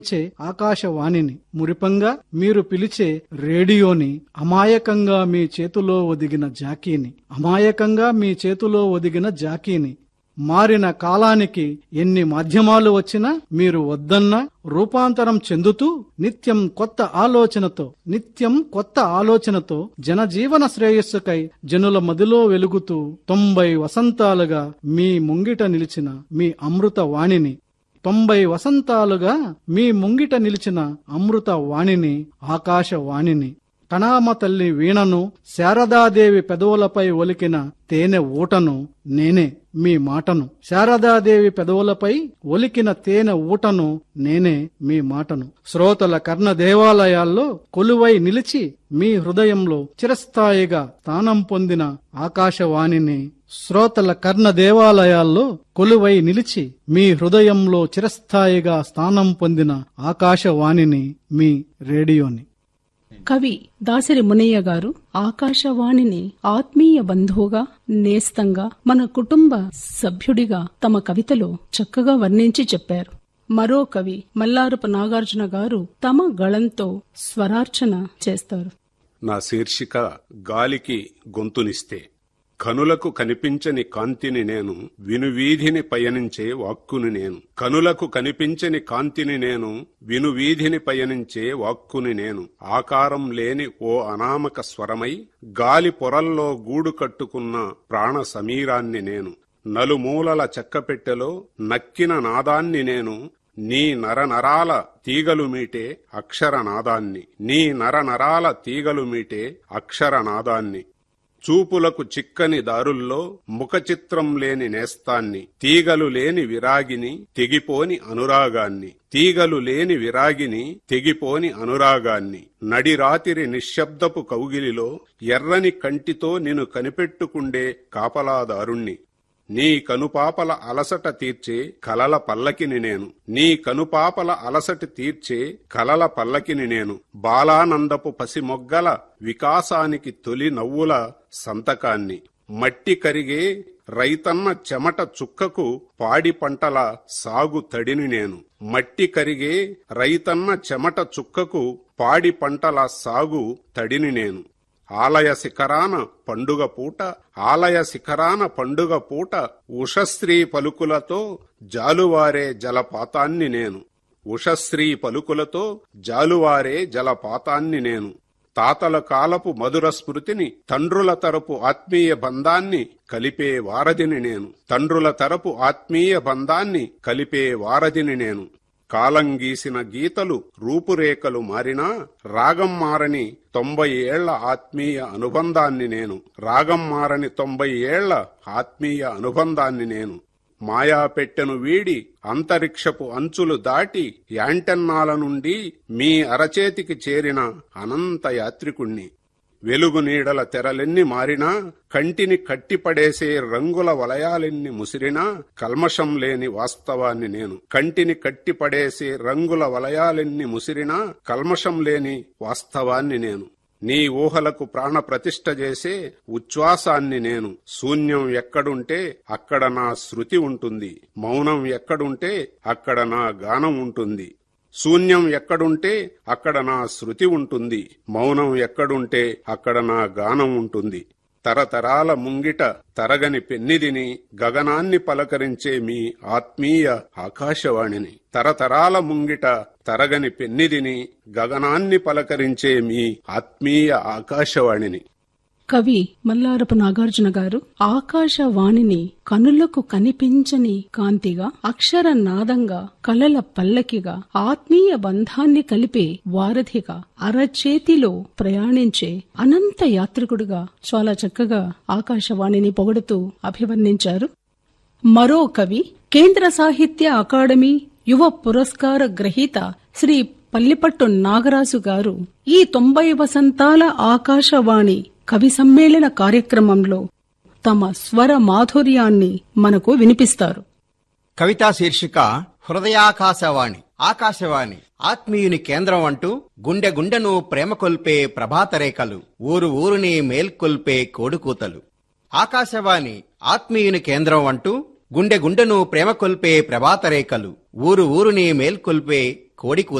చే ఆకాశవాణిని మురిపంగా మీరు పిలిచే రేడియోని అమాయకంగా మీ చేతిలో ఒదిగిన జాకీని అమాయకంగా మీ చేతిలో ఒదిగిన జాకీని మారిన కాలానికి ఎన్ని మాధ్యమాలు వచ్చినా మీరు వద్దన్నా రూపాంతరం చెందుతూ నిత్యం కొత్త ఆలోచనతో నిత్యం కొత్త ఆలోచనతో జనజీవన శ్రేయస్సుకై జనుల మదిలో వెలుగుతూ తొంభై వసంతాలుగా మీ ముంగిట నిలిచిన మీ అమృత వాణిని తొంభై వసంతాలుగా మీ ముంగిట నిలిచిన అమృత వాణిని ఆకాశవాణిని కణామ తల్లి వీణను శారదాదేవి పెదవులపై ఒలికిన తేనె ఊటను నేనే మీ మాటను శారదాదేవి పెదవులపై ఒలికిన తేనె ఊటను నేనే మీ మాటను శ్రోతల కర్ణ దేవాలయాల్లో కొలువై నిలిచి మీ హృదయంలో చిరస్థాయిగా స్థానం పొందిన ఆకాశవాణిని శ్రోతల కర్ణ దేవాలయాల్లో కొలువై నిలిచి మీ హృదయంలో చిరస్థాయిగా స్థానం పొందిన ఆకాశవాణిని మీ రేడియోని కవి దాసరి మునయ్య గారు ఆకాశవాణిని ఆత్మీయ బంధువుగా నేస్తంగా మన కుటుంబ సభ్యుడిగా తమ కవితలో చక్కగా వర్ణించి చెప్పారు మరో కవి మల్లారపు నాగార్జున గారు తమ గళంతో స్వరార్చన చేస్తారు నా శీర్షిక గాలికి గొంతునిస్తే కనులకు కనిపించని కాంతిని నేను వినువీధిని పయనించే వాక్కుని నేను కనులకు కనిపించని కాంతిని నేను వినువీధిని పయనించే వాక్కుని నేను ఆకారం లేని ఓ అనామక స్వరమై గాలి పొరల్లో గూడు కట్టుకున్న ప్రాణ సమీరాన్ని నేను నలుమూలల చెక్కపెట్టెలో నక్కిన నాదాన్ని నేను నీ నరనరాల తీగలు మీటే అక్షర నాదాన్ని నీ నరనరాల తీగలు మీటే అక్షర నాదాన్ని చూపులకు చిక్కని దారుల్లో ముఖచిత్రం లేని నేస్తాన్ని తీగలు లేని విరాగిని తెగిపోని అనురాగాన్ని తీగలు లేని విరాగిని తెగిపోని అనురాగాన్ని నడిరాతిరి నిశ్శబ్దపు కౌగిలిలో ఎర్రని కంటితో నిన్ను కనిపెట్టుకుండే కాపలాదారుణ్ణి నీ కనుపాపల అలసట తీర్చే కలల పల్లకిని నేను నీ కనుపాపల అలసట తీర్చే కలల పల్లకిని నేను బాలానందపు పసిమొగ్గల వికాసానికి తొలి నవ్వుల సంతకాన్ని మట్టి కరిగే రైతన్న చెమట చుక్కకు పాడి పంటల సాగు తడిని నేను మట్టి కరిగే రైతన్న చెమట చుక్కకు పాడి పంటల సాగు తడిని నేను ఆలయ శిఖరాన పండుగ పూట ఆలయ శిఖరాన పండుగ పూట ఉషశ్రీ పలుకులతో జాలువారే జలపాతాన్ని నేను ఉషశ్రీ పలుకులతో జాలువారే జలపాతాన్ని నేను తాతల కాలపు మధుర స్మృతిని తండ్రుల తరపు ఆత్మీయ బంధాన్ని కలిపే వారధిని నేను తండ్రుల తరపు ఆత్మీయ బంధాన్ని కలిపే వారధిని నేను కాలం గీసిన గీతలు రూపురేఖలు మారినా రాగం మారని తొంభై ఏళ్ల ఆత్మీయ అనుబంధాన్ని నేను రాగం మారని తొంభై ఏళ్ల ఆత్మీయ అనుబంధాన్ని నేను మాయా పెట్టెను వీడి అంతరిక్షపు అంచులు దాటి యాంటెన్నాల నుండి మీ అరచేతికి చేరిన అనంత యాత్రికుణ్ణి వెలుగు నీడల తెరలెన్ని మారినా కంటిని కట్టిపడేసే రంగుల వలయాలెన్ని ముసిరినా కల్మషం లేని వాస్తవాన్ని నేను కంటిని కట్టిపడేసే రంగుల వలయాలెన్ని ముసిరినా కల్మషం లేని వాస్తవాన్ని నేను నీ ఊహలకు ప్రాణ ప్రతిష్ఠ చేసే ఉచ్ఛ్వాసాన్ని నేను శూన్యం ఎక్కడుంటే అక్కడ నా శృతి ఉంటుంది మౌనం ఎక్కడుంటే అక్కడ నా గానం ఉంటుంది శూన్యం ఎక్కడుంటే అక్కడ నా శృతి ఉంటుంది మౌనం ఎక్కడుంటే అక్కడ నా గానం ఉంటుంది తరతరాల ముంగిట తరగని పెన్నిదిని గగనాన్ని పలకరించే మీ ఆత్మీయ ఆకాశవాణిని తరతరాల ముంగిట తరగని పెన్నిదిని గగనాన్ని పలకరించే మీ ఆత్మీయ ఆకాశవాణిని కవి మల్లారపు నాగార్జున గారు ఆకాశవాణిని కనులకు కనిపించని కాంతిగా అక్షర నాదంగా కలల పల్లకిగా ఆత్మీయ బంధాన్ని కలిపే వారధిగా అరచేతిలో ప్రయాణించే అనంత యాత్రికుడిగా చాలా చక్కగా ఆకాశవాణిని పొగడుతూ అభివర్ణించారు మరో కవి కేంద్ర సాహిత్య అకాడమీ యువ పురస్కార గ్రహీత శ్రీ పల్లిపట్టు నాగరాజు గారు ఈ తొంభై వసంతాల ఆకాశవాణి కవి సమ్మేళన కార్యక్రమంలో తమ స్వర మాధుర్యాన్ని మనకు వినిపిస్తారు కవితా శీర్షిక హృదయాకాశవాణి ఆకాశవాణి ఆత్మీయుని కేంద్రం అంటూ గుండె గుండెను ప్రేమ కొల్పే ప్రభాతరేఖలు ఊరు ఊరుని మేల్కొల్పే కోడుకూతలు ఆకాశవాణి ఆత్మీయుని కేంద్రం అంటూ గుండె గుండెను ప్రేమ కొల్పే ప్రభాతరేఖలు ఊరు ఊరుని మేల్కొల్పే కోడి